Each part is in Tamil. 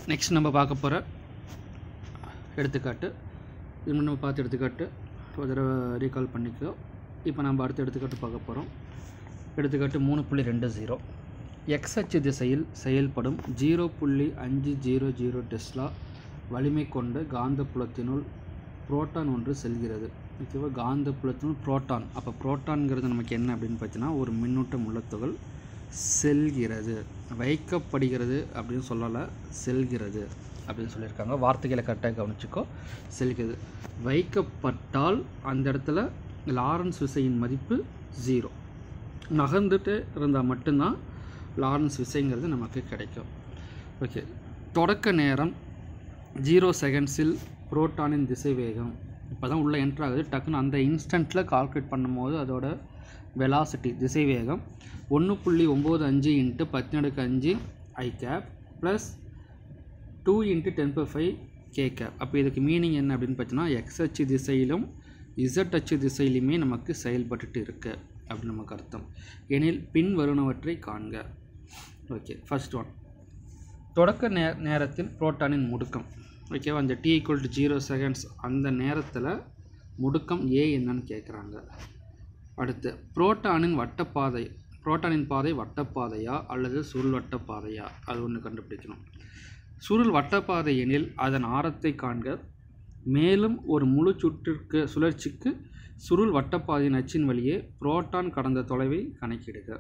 நெக்ஸ்ட் நம்ம பார்க்க போகிற எடுத்துக்காட்டு இது முன்ன நம்ம பார்த்த எடுத்துக்காட்டு ஒரு தடவை ரீகால் பண்ணிக்கோ இப்போ நம்ம அடுத்த எடுத்துக்காட்டு பார்க்க போகிறோம் எடுத்துக்காட்டு மூணு புள்ளி ரெண்டு ஜீரோ எக்ஸ் அச்சு திசையில் செயல்படும் ஜீரோ புள்ளி அஞ்சு ஜீரோ ஜீரோ டெஸ்லா வலிமை கொண்ட காந்தப்புலத்தினுள் புரோட்டான் ஒன்று செல்கிறது ஓகேவா காந்தப்புலத்தினுள் புரோட்டான் அப்போ புரோட்டான்ங்கிறது நமக்கு என்ன அப்படின்னு பார்த்தீங்கன்னா ஒரு மின்னூட்டம் உள்ள துகள் செல்கிறது வைக்கப்படுகிறது அப்படின்னு சொல்லலை செல்கிறது அப்படின்னு சொல்லியிருக்காங்க வார்த்தைகளை கரெக்டாக கவனிச்சுக்கோ செல்கிறது வைக்கப்பட்டால் அந்த இடத்துல லாரன்ஸ் விசையின் மதிப்பு ஜீரோ நகர்ந்துட்டு இருந்தால் மட்டும்தான் லாரன்ஸ் விசைங்கிறது நமக்கு கிடைக்கும் ஓகே தொடக்க நேரம் ஜீரோ செகண்ட்ஸில் புரோட்டானின் திசை வேகம் இப்போ தான் உள்ளே என்ட்ரு ஆகுது டக்குன்னு அந்த இன்ஸ்டண்ட்டில் கால்குலேட் பண்ணும்போது அதோட வெலாசிட்டி திசை வேகம் ஒன்று புள்ளி ஒம்பது அஞ்சு இன்ட்டு பத்தினடுக்கு அஞ்சு I cap plus two into ten power five K cap அப்போ இதுக்கு மீனிங் என்ன அப்படின்னு பார்த்தீங்கன்னா எக்ஸ் அச்சு திசையிலும் இசட் அச்சு திசையிலுமே நமக்கு செயல்பட்டுட்டு இருக்கு அப்படின்னு நமக்கு அர்த்தம் எனில் பின் வருணவற்றை காண்க ஓகே ஃபர்ஸ்ட் ஒன் தொடக்க நே நேரத்தில் புரோட்டானின் முடுக்கம் ஓகேவா அந்த T equal to zero seconds அந்த நேரத்தில் முடுக்கம் ஏ என்னன்னு கேட்குறாங்க அடுத்து புரோட்டானின் வட்டப்பாதை புரோட்டானின் பாதை வட்டப்பாதையா அல்லது சுருள் வட்டப்பாதையா அது ஒன்று கண்டுபிடிக்கணும் சுருள் வட்டப்பாதை எனில் அதன் ஆரத்தை காண்க மேலும் ஒரு முழு சுற்றிற்கு சுழற்சிக்கு சுருள் வட்டப்பாதையின் அச்சின் வழியே புரோட்டான் கடந்த தொலைவை கணக்கிடுக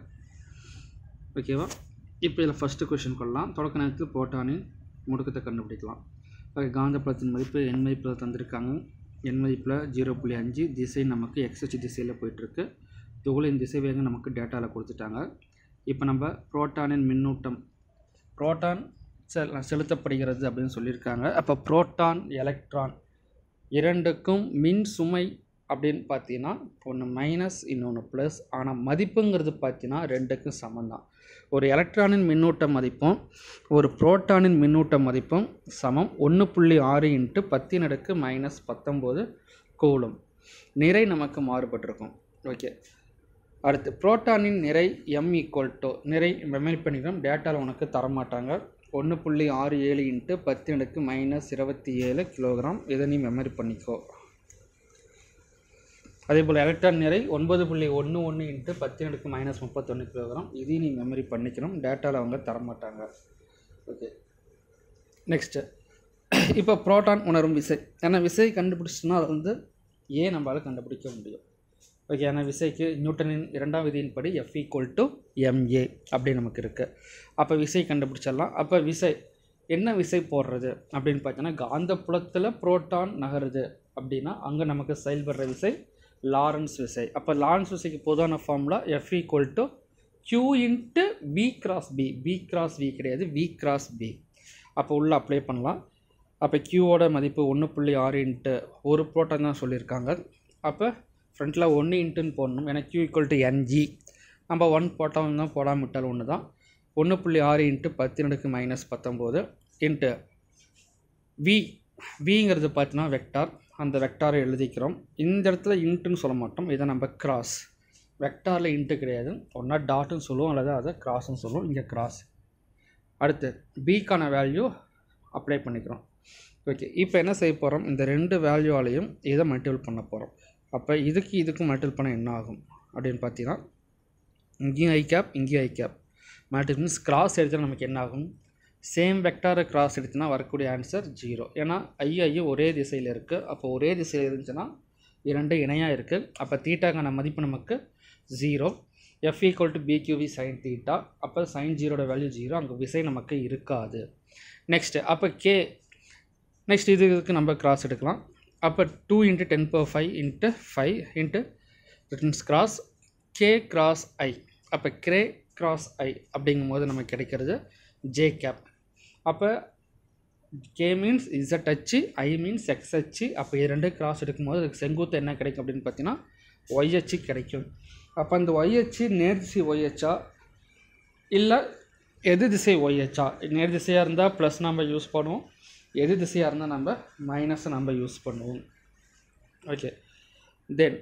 ஓகேவா இப்போ இதில் ஃபஸ்ட்டு கொஷின் கொள்ளலாம் தொடக்க நேரத்தில் புரோட்டானின் முடுக்கத்தை கண்டுபிடிக்கலாம் ஓகே காந்தப்புலத்தின் மதிப்பு எண் மதிப்பில் தந்திருக்காங்க எண் மதிப்பில் ஜீரோ புள்ளி அஞ்சு திசை நமக்கு எக்ஸ்ஹெச் திசையில் போயிட்டுருக்கு துகளின் திசை வேகம் நமக்கு டேட்டாவில் கொடுத்துட்டாங்க இப்போ நம்ம புரோட்டானின் மின்னூட்டம் புரோட்டான் செல் செலுத்தப்படுகிறது அப்படின்னு சொல்லியிருக்காங்க அப்போ புரோட்டான் எலக்ட்ரான் இரண்டுக்கும் மின் சுமை அப்படின்னு பார்த்தீங்கன்னா ஒன்று மைனஸ் இன்னொன்று ப்ளஸ் ஆனால் மதிப்புங்கிறது பார்த்தீங்கன்னா ரெண்டுக்கும் சமம் தான் ஒரு எலக்ட்ரானின் மின்னூட்ட மதிப்பும் ஒரு புரோட்டானின் மின்னூட்ட மதிப்பும் சமம் ஒன்று புள்ளி ஆறு இன்ட்டு பத்தின் அடுக்கு மைனஸ் பத்தொம்போது கூலும் நிறை நமக்கு மாறுபட்டிருக்கும் ஓகே அடுத்து புரோட்டானின் நிறை எம் ஈக்குவல் டு நிறை மெமரி பண்ணிக்கிறோம் டேட்டாவில் உனக்கு தரமாட்டாங்க ஒன்று புள்ளி ஆறு ஏழு இன்ட்டு பத்து அடுக்கு மைனஸ் இருபத்தி ஏழு கிலோகிராம் இதை நீ மெமரி பண்ணிக்கோ அதே போல் எலக்ட்ரான் நிறை ஒன்பது புள்ளி ஒன்று ஒன்று இன்ட்டு பத்து அடுக்கு மைனஸ் முப்பத்தொன்று கிலோகிராம் இதையும் நீ மெமரி பண்ணிக்கணும் டேட்டாவில் அவங்க தரமாட்டாங்க ஓகே நெக்ஸ்ட்டு இப்போ புரோட்டான் உணரும் விசை ஏன்னா விசை கண்டுபிடிச்சோன்னா அது வந்து ஏன் நம்மளால் கண்டுபிடிக்க முடியும் ஓகே ஏன்னா விசைக்கு நியூட்டனின் இரண்டாம் விதியின்படி எஃப் ஈக்குவல் டு எம்ஏ அப்படி நமக்கு இருக்குது அப்போ விசை கண்டுபிடிச்சிடலாம் அப்போ விசை என்ன விசை போடுறது அப்படின்னு பார்த்தீங்கன்னா காந்தப்புலத்தில் புரோட்டான் நகருது அப்படின்னா அங்கே நமக்கு செயல்படுற விசை லாரன்ஸ் விசை அப்போ லாரன்ஸ் விசைக்கு பொதுவான formula F equal to Q into B cross B B cross V கிடையாது வி கிராஸ் பி அப்போ உள்ளே அப்ளை பண்ணலாம் அப்போ க்யூவோட மதிப்பு ஒன்று புள்ளி ஆறு இன்ட்டு ஒரு புரோட்டான் தான் சொல்லியிருக்காங்க அப்போ ஃப்ரண்ட்டில் ஒன்று இன்ட்டுன்னு போடணும் ஏன்னா க்யூ ஈக்குவல் டு என்ஜி நம்ம ஒன் போட்டாலும் தான் போடாமல் விட்டாலும் ஒன்று தான் ஒன்று புள்ளி ஆறு இன்ட்டு பத்து நடுக்கு மைனஸ் பத்தொம்போது இன்ட்டு வி விங்கிறது பார்த்தீங்கன்னா வெக்டார் அந்த வெக்டாரை எழுதிக்கிறோம் இந்த இடத்துல இன்ட்டுன்னு சொல்ல மாட்டோம் இதை நம்ம கிராஸ் வெக்டாரில் இன்ட்டு கிடையாது ஒன்றா டாட்டுன்னு சொல்லுவோம் அல்லது அதை கிராஸ்ன்னு சொல்லுவோம் இங்கே கிராஸ் அடுத்து பிக்கான வேல்யூ அப்ளை பண்ணிக்கிறோம் ஓகே இப்போ என்ன செய்ய போகிறோம் இந்த ரெண்டு வேல்யூவாலையும் இதை மல்டிபிள் பண்ண போகிறோம் அப்போ இதுக்கு இதுக்கு மல்டிபிள் பண்ண என்ன ஆகும் அப்படின்னு பார்த்தீங்கன்னா இங்கேயும் ஐ கேப் இங்கேயும் I cap multiple means cross எடுத்தால் நமக்கு என்ன ஆகும் சேம் வெக்டாரை கிராஸ் எடுத்துனா வரக்கூடிய ஆன்சர் ஜீரோ ஏன்னா ஐ ஐயும் ஒரே திசையில் இருக்குது அப்போ ஒரே திசையில் இருந்துச்சுன்னா இரண்டு இணையாக இருக்குது அப்போ தீட்டாக்கான மதிப்பு நமக்கு zero F equal to BQV sine theta அப்போ சைன் ஜீரோட வேல்யூ ஜீரோ அங்கே விசை நமக்கு இருக்காது நெக்ஸ்ட்டு அப்போ கே நெக்ஸ்ட் இது இதுக்கு நம்ம கிராஸ் எடுக்கலாம் அப்போ two into ten power five into five into returns cross K cross I அப்போ கிரே கிராஸ் ஐ அப்படிங்கும்போது நமக்கு கிடைக்கிறது ஜே கேப் அப்போ கே மீன்ஸ் இசட் அச்சு ஐ மீன்ஸ் எக்ஸ் அச்சு அப்போ இது ரெண்டு கிராஸ் எடுக்கும்போது அதுக்கு செங்குத்து என்ன கிடைக்கும் அப்படின்னு பார்த்தீங்கன்னா ஒய் அச்சு கிடைக்கும் அப்போ அந்த ஒய் அச்சு நேர் திசை ஒய் அச்சா இல்லை எது திசை ஒய் அச்சா நேர் திசையாக இருந்தால் ப்ளஸ் நம்ம யூஸ் பண்ணுவோம் எது திசையாக இருந்தால் நம்ம மைனஸை நம்ம யூஸ் பண்ணுவோம் ஓகே தென்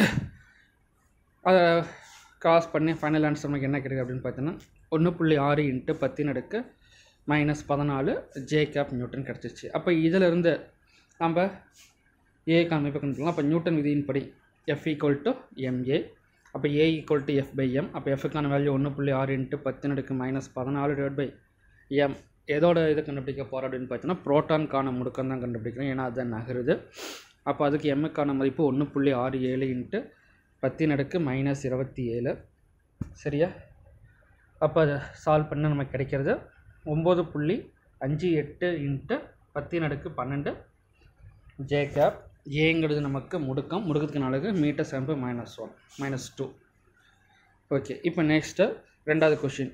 அதை கிராஸ் பண்ணி ஃபைனல் ஆன்சர் நமக்கு என்ன கிடைக்கும் அப்படின்னு பார்த்தீங்கன்னா ஒன்று புள்ளி ஆறு இன்ட்டு பத்தின் அடுக்கு மைனஸ் பதினாலு ஜே கேப் நியூட்டன் கிடச்சிச்சு அப்போ இதிலிருந்து நம்ம ஏக்கான அமைப்பை கண்டுபிடிக்கலாம் அப்போ நியூட்டன் விதியின்படி எஃப் ஈக்குவல் டு எம்ஏ அப்போ A equal to F by M அப்போ எஃப்க்கான வேல்யூ ஒன்று புள்ளி ஆறு இன்ட்டு பத்து நடுக்கு மைனஸ் பதினாலு டிவைட் பை எம் எதோட இது கண்டுபிடிக்க போகிறோம் அப்படின்னு பார்த்தீங்கன்னா ப்ரோட்டான்கான முடுக்கம் தான் கண்டுபிடிக்கிறோம் ஏன்னா அதுதான் நகருது அப்போ அதுக்கு எம்முக்கான மதிப்பு ஒன்று புள்ளி ஆறு ஏழு இன்ட்டு பத்தின் அடுக்கு மைனஸ் இருபத்தி ஏழு சரியா அப்போ அதை சால்வ் பண்ண நமக்கு கிடைக்கிறது ஒம்பது புள்ளி அஞ்சு எட்டு இன்ட்டு பத்தின் அடுக்கு பன்னெண்டு ஜே கேப் ஏங்கிறது நமக்கு முடுக்கம் முடுக்கத்துக்கு நாளுக்கு மீட்டர் செம்பு minus one minus two okay இப்போ நெக்ஸ்ட்டு ரெண்டாவது கொஷின்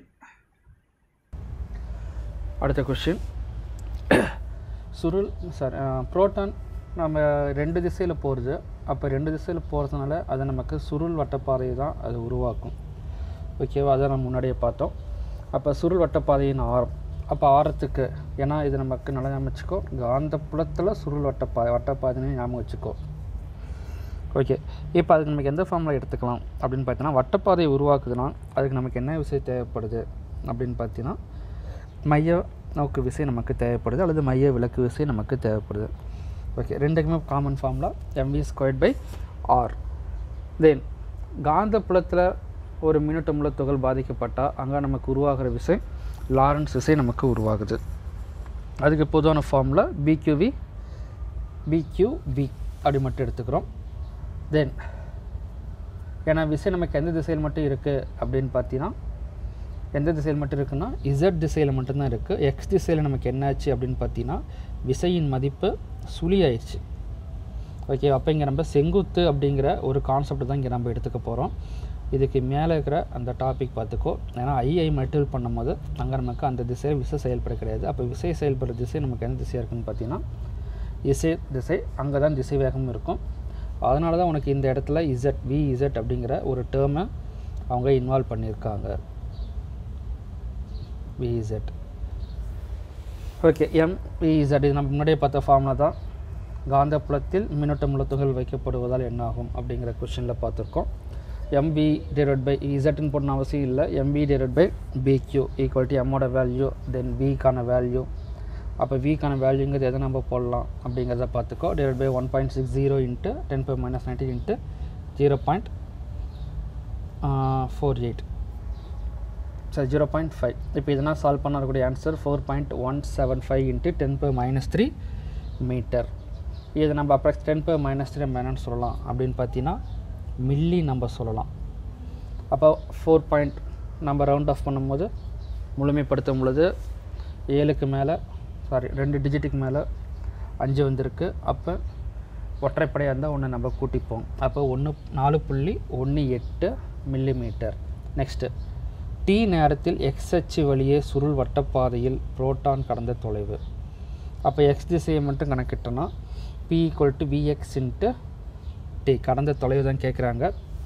அடுத்த கொஷின் சுருள் சாரி புரோட்டான் நம்ம ரெண்டு திசையில் போகிறது அப்போ ரெண்டு திசையில் போகிறதுனால அது நமக்கு சுருள் வட்டப்பாதையை தான் அது உருவாக்கும் ஓகேவா அதை நம்ம முன்னாடியே பார்த்தோம் அப்போ சுருள் வட்டப்பாதையின் ஆரம் அப்போ ஆரத்துக்கு ஏன்னா இது நமக்கு நல்லா ஞாபகம் வச்சுக்கோ காந்த புலத்தில் சுருள் வட்டப்பா வட்டப்பாதைன்னு ஞாபகம் வச்சுக்கோ ஓகே இப்போ அதுக்கு நமக்கு எந்த ஃபார்மில் எடுத்துக்கலாம் அப்படின்னு பார்த்தீங்கன்னா வட்டப்பாதையை உருவாக்குதுன்னா அதுக்கு நமக்கு என்ன விசை தேவைப்படுது அப்படின்னு பார்த்தீங்கன்னா மைய நோக்கு விசை நமக்கு தேவைப்படுது அல்லது மைய விளக்கு விசை நமக்கு தேவைப்படுது ஓகே ரெண்டுக்குமே common formula MV squared by R then காந்த புலத்தில் ஒரு மின்னூட்டமுள்ள துகள் பாதிக்கப்பட்டால் அங்கே நமக்கு உருவாகிற விசை லாரன்ஸ் விசை நமக்கு உருவாகுது அதுக்கு பொதுவான ஃபார்முலா பிக்யூவி பிக்யூபி அப்படி மட்டும் எடுத்துக்கிறோம் தென் ஏன்னா விசை நமக்கு எந்த திசையில் மட்டும் இருக்குது அப்படின்னு பார்த்தீங்கன்னா எந்த திசையில் மட்டும் இருக்குன்னா இசட் திசையில் மட்டும்தான் இருக்குது எக்ஸ் திசையில் நமக்கு என்னாச்சு அப்படின்னு பார்த்தீங்கன்னா விசையின் மதிப்பு சுழி ஆயிடுச்சு ஓகே அப்போ இங்கே நம்ம செங்குத்து அப்படிங்கிற ஒரு கான்செப்ட் தான் இங்கே நம்ம எடுத்துக்க போகிறோம் இதுக்கு மேலே இருக்கிற அந்த டாபிக் பார்த்துக்கோ ஏன்னா ஐஐ மெட்டல் பண்ணும்போது அங்கே நமக்கு அந்த திசையில் விசை செயல்பட கிடையாது அப்போ விசை செயல்படுற திசை நமக்கு எந்த திசையாக இருக்குன்னு பார்த்தீங்கன்னா இசை திசை அங்கே தான் திசை வேகம் இருக்கும் அதனால தான் உனக்கு இந்த இடத்துல இசட் வி இசட் அப்படிங்கிற ஒரு டேர்மை அவங்க இன்வால்வ் பண்ணியிருக்காங்க விஇசட் ஓகே எம் விஇசட் இது நம்ம முன்னாடியே பார்த்த ஃபார்முலா தான் காந்தப்புலத்தில் மின்னோட்டமுள்ள துகள் வைக்கப்படுவதால் என்ன ஆகும் அப்படிங்கிற கொஷனில் பார்த்துருக்கோம் எம்பி டிவைட் பை இசட்னு போடணும் அவசியம் இல்லை MB divide by BQ equal to எம்மோட வேல்யூ தென் விக்கான வேல்யூ அப்போ விக்கான வேல்யூங்கிறது எதை நம்ம போடலாம் அப்படிங்கிறத பார்த்துக்கோ divide by one point six zero into ten by minus nineteen into zero point four eight sir zero point five இப்போ இதெல்லாம் சால்வ் பண்ண வரக்கூடிய answer four point one seven five into ten by minus three metre இது நம்ம approx ten by minus three நம்ம என்னென்னு சொல்லலாம் அப்படின்னு பார்த்தீங்கன்னா மில்லி நம்ம சொல்லலாம் அப்போ ஃபோர் பாயிண்ட் நம்ம ரவுண்ட் ஆஃப் பண்ணும்போது முழுமைப்படுத்தும் பொழுது ஏழுக்கு மேலே சாரி ரெண்டு டிஜிட்டுக்கு மேலே அஞ்சு வந்திருக்கு அப்போ ஒற்றைப்படையாக இருந்தால் ஒன்று நம்ம கூட்டிப்போம் அப்போ ஒன்று நாலு புள்ளி ஒன்று எட்டு மில்லி மீட்டர் நெக்ஸ்ட்டு டி நேரத்தில் எக்ஸ் அச்சு வழியே சுருள் வட்டப்பாதையில் புரோட்டான் கடந்த தொலைவு அப்போ எக்ஸ் திசையை மட்டும் கணக்கிட்டோன்னா B equal to VX into T கடந்த தொலைவு தான் கேட்குறாங்க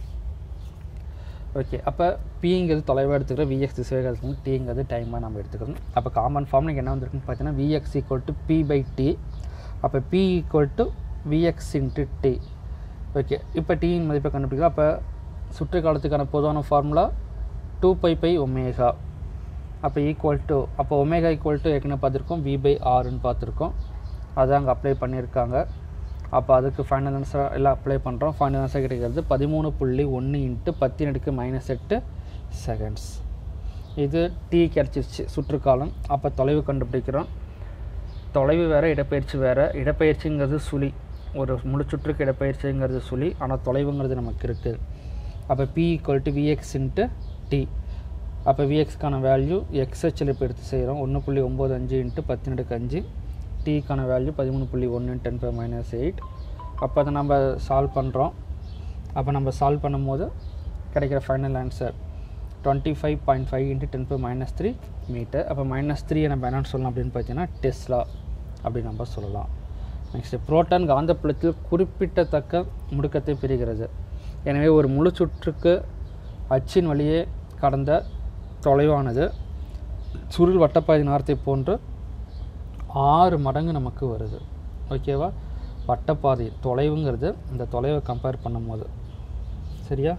ஓகே அப்போ பிங்கிறது தொலைவாக எடுத்துக்கிறோம் விஎக்ஸ் திசையாக எடுத்துக்கணும் டிங்கிறது டைமாக நம்ம எடுத்துக்கணும் அப்போ காமன் ஃபார்ம் என்ன வந்திருக்குன்னு பார்த்தீங்கன்னா VX equal to B by T அப்போ B equal to VX into T okay இப்போ டீயின் மதிப்பை கண்டுபிடிக்கலாம் அப்போ சுற்று காலத்துக்கான பொதுவான formula two pi by omega அப்போ ஈக்குவல் டு அப்போ ஒமேகா ஈக்குவல் டு ஏற்கனவே பார்த்துருக்கோம் வி பை ஆர்னு பார்த்துருக்கோம் அதை அங்கே அப்ளை பண்ணியிருக்காங்க அப்போ அதுக்கு ஃபைனல் ஆன்சர் எல்லாம் அப்ளை பண்ணுறோம் ஃபைனல் ஆன்சர் கிடைக்கிறது பதிமூணு புள்ளி ஒன்று இன்ட்டு பத்தின் அடுக்கு மைனஸ் எட்டு செகண்ட்ஸ் இது டி கிடச்சிருச்சு சுற்றுக்காலம் அப்போ தொலைவு கண்டுபிடிக்கிறோம் தொலைவு வேறு இடப்பெயர்ச்சி வேறு இடப்பெயர்ச்சிங்கிறது சுழி ஒரு முழு சுற்றுக்கு இடப்பெயர்ச்சிங்கிறது சுழி ஆனால் தொலைவுங்கிறது நமக்கு இருக்குது அப்போ B equal to VX into T அப்போ விஎக்ஸ்க்கான வேல்யூ எக்ஸ்ஹெச்சில் இப்போ எடுத்து செய்கிறோம் ஒன்று புள்ளி ஒம்பது அஞ்சு இன்ட்டு பத்து நடுக்கு அஞ்சு டீக்கான வேல்யூ பதிமூணு புள்ளி ஒன்று டென் பை மைனஸ் எயிட் அப்போ அதை நம்ம சால்வ் பண்ணுறோம் அப்போ நம்ம சால்வ் பண்ணும்போது கிடைக்கிற final answer twenty five point five into ten by minus three metre அப்போ மைனஸ் த்ரீ நம்ம என்னென்னு சொல்லலாம் அப்படின்னு பார்த்தீங்கன்னா டெஸ்லா அப்படி நம்ம சொல்லலாம் நெக்ஸ்ட்டு புரோட்டான் காந்தப்புலத்தில் குறிப்பிட்டத்தக்க முடுக்கத்தை பெறுகிறது எனவே ஒரு முழு சுற்றுக்கு அச்சின் வழியே கடந்த தொலைவானது சுருள் வட்டப்பாதை நாரத்தை போன்று ஆறு மடங்கு நமக்கு வருது ஓகேவா வட்டப்பாதை தொலைவுங்கிறது இந்த தொலைவை கம்பேர் பண்ணும்போது சரியா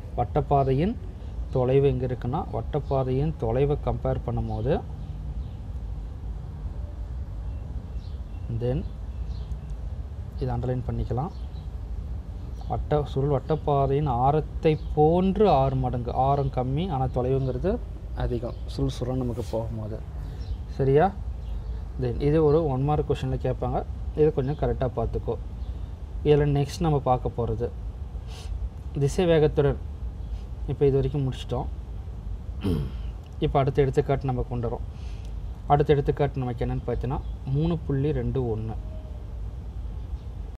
வட்டப்பாதையின் தொலைவு எங்கே இருக்குன்னா வட்டப்பாதையின் தொலைவை கம்பேர் பண்ணும்போது தென் இதை அண்டர்லைன் பண்ணிக்கலாம் வட்ட சுருள் வட்டப்பாதையின் ஆரத்தை போன்று ஆறு மடங்கு ஆரம் கம்மி ஆனால் தொலைவுங்கிறது அதிகம் சுருள் சுருள் நமக்கு போகும்போது சரியா தென் இது ஒரு ஒன் மார்க் கொஷனில் கேட்பாங்க இதை கொஞ்சம் கரெக்டாக பார்த்துக்கோ இதில் நெக்ஸ்ட் நம்ம பார்க்க போகிறது திசை வேகத்துடன் இப்போ இது வரைக்கும் முடிச்சிட்டோம் இப்போ அடுத்த எடுத்துக்காட்டு நம்ம கொண்டு வரோம் அடுத்த எடுத்துக்காட்டு நமக்கு என்னென்னு பார்த்தீங்கன்னா மூணு புள்ளி ரெண்டு ஒன்று